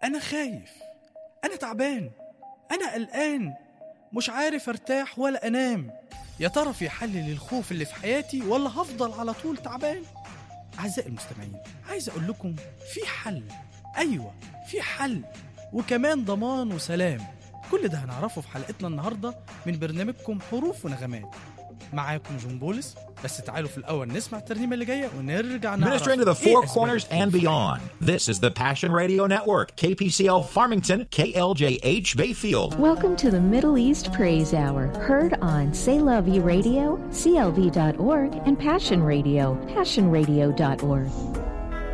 أنا خايف أنا تعبان أنا قلقان مش عارف أرتاح ولا أنام يا ترى في حل للخوف اللي في حياتي ولا هفضل على طول تعبان أعزائي المستمعين عايز أقول لكم في حل أيوة في حل وكمان ضمان وسلام كل ده هنعرفه في حلقتنا النهاردة من برنامجكم حروف ونغمات معاكم جون بولس بس تعالوا في الأول نسمع الترنيمة اللي جاية ونرجع نعرف Ministering to the إيه four أسباب corners and beyond. This is the Passion Radio Network, KPCL Farmington, KLJH Bayfield. Welcome to the Middle East Praise Hour, heard on C'est La Vie Radio, CLV.org, and Passion Radio, passionradio.org.